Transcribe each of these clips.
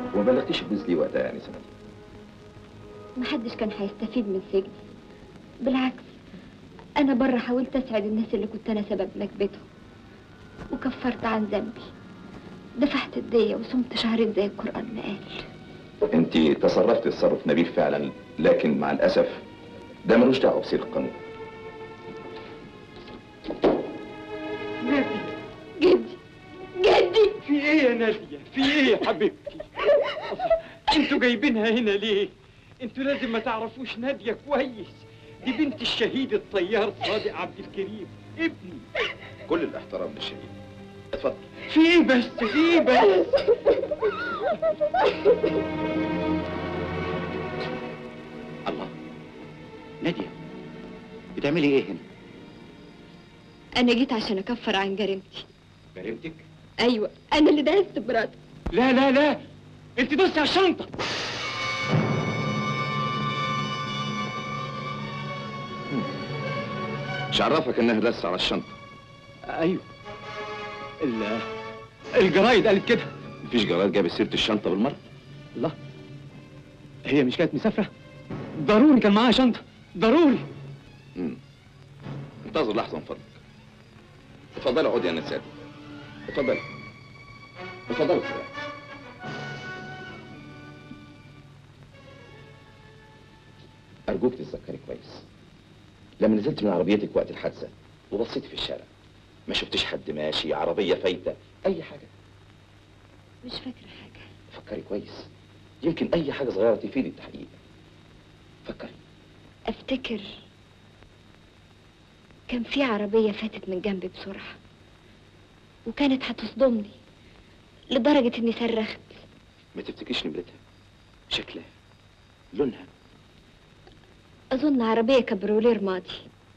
وما بلغتيش البوليس ليه وقتها يعني سنة محدش كان هيستفيد من سجني بالعكس انا بره حاولت اسعد الناس اللي كنت انا سبب نكبتهم وكفرت عن ذنبي دفعت الدية وصمت شهرين زي القرآن ما قال انت تصرفت تصرف نبيل فعلا لكن مع الاسف ده ملوش دعوه بسير القانون نادية جدي جدي في ايه يا نادية في ايه يا حبيبتي انتوا جايبينها هنا ليه انتوا لازم ما تعرفوش نادية كويس دي بنت الشهيد الطيار صادق عبد الكريم ابني كل الاحترام للشهيد اتفضل في ايه بس في ايه بس الله نادية بتعملي ايه هنا؟ انا جيت عشان اكفر عن جريمتي جريمتك؟ ايوه انا اللي دهست مراتي لا لا لا انت دوسي على الشنطة مش عرفك انها دست على الشنطه ايوه ال- الجرايد قالت كده مفيش جرائد جاب سيره الشنطه بالمره الله هي مش كانت مسافرة ضروري كان معاها شنطة ضروري امم انتظر لحظه من فضلك اتفضلي اقعدي يا نساتي اتفضلي اتفضلي استريحي ارجوك تتذكري كويس لما نزلت من عربيتك وقت الحادثه وبصيتي في الشارع ما شفتش حد ماشي عربيه فايته اي حاجه مش فاكره حاجه فكري كويس يمكن اي حاجه صغيره تفيد التحقيق فكري افتكر كان في عربيه فاتت من جنبي بسرعه وكانت هتصدمني لدرجه اني صرخت ما تفتكريش نمرتها شكلها لونها اظن عربيه كابروليه رمادي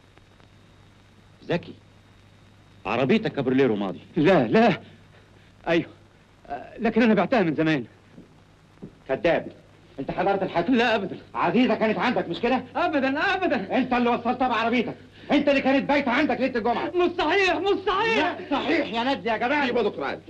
زكي عربيتك كابروليه رمادي لا لا ايوه آه، لكن انا بعتها من زمان كذاب انت حضرت الحادث لا ابدا عزيزة كانت عندك مش كده؟ ابدا ابدا انت اللي وصلتها بعربيتك انت اللي كانت بايته عندك ليله الجمعه مش صحيح مش صحيح لا صحيح يا نادية يا جماعه يبقى دكتور عادل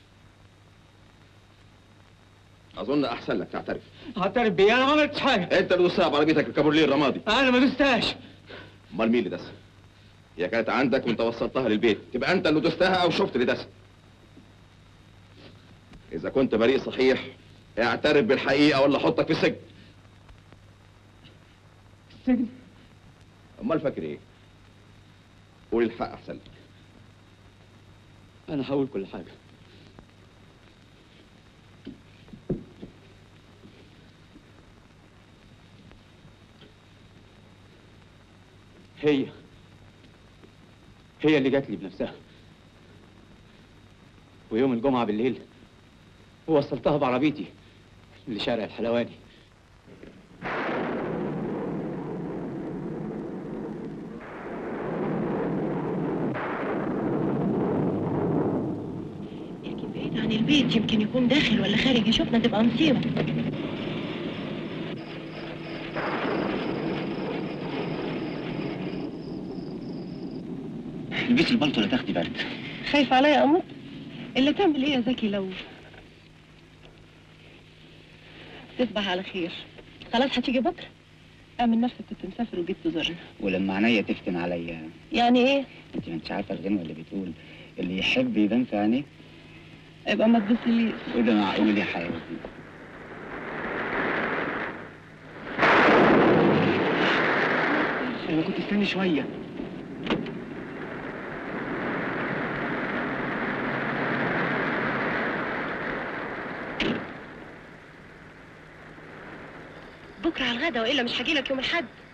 اظن احسن لك تعترف هعترف بيه انا ما عملتش حاجه انت اللي دوستها بعربيتك الكابورليه الرمادي انا ما دوستهاش امال مين اللي دسها هي كانت عندك وانت وصلتها للبيت تبقى انت اللي دوستها او شفت اللي دسها اذا كنت بريء صحيح اعترف بالحقيقه ولا احطك في السجن السجن امال فاكر ايه قول الحق احسن لك انا هقول كل حاجه هي هي اللي جات لي بنفسها ويوم الجمعة بالليل وصلتها بعربيتي لشارع الحلواني يمكن بعيد عن البيت يمكن يكون داخل ولا خارج يشوفنا تبقى مصيبة البسي البلطو لا تاخدي برد خايف عليا يا قمر اللي تعمل ايه يا زكي لو تصبح على خير خلاص هتيجي بكره اعمل نفسك كنت مسافر وجيت تزورنا ولما عينيا تفتن عليا يعني ايه انت ما انتش عارفه الغنوه اللي بتقول اللي يحب يبان في عينيه يبقى ما تبصليش وده معقول يا حياتي انا كنت استني شوية بكره على الغدا والا مش هجيلك يوم الاحد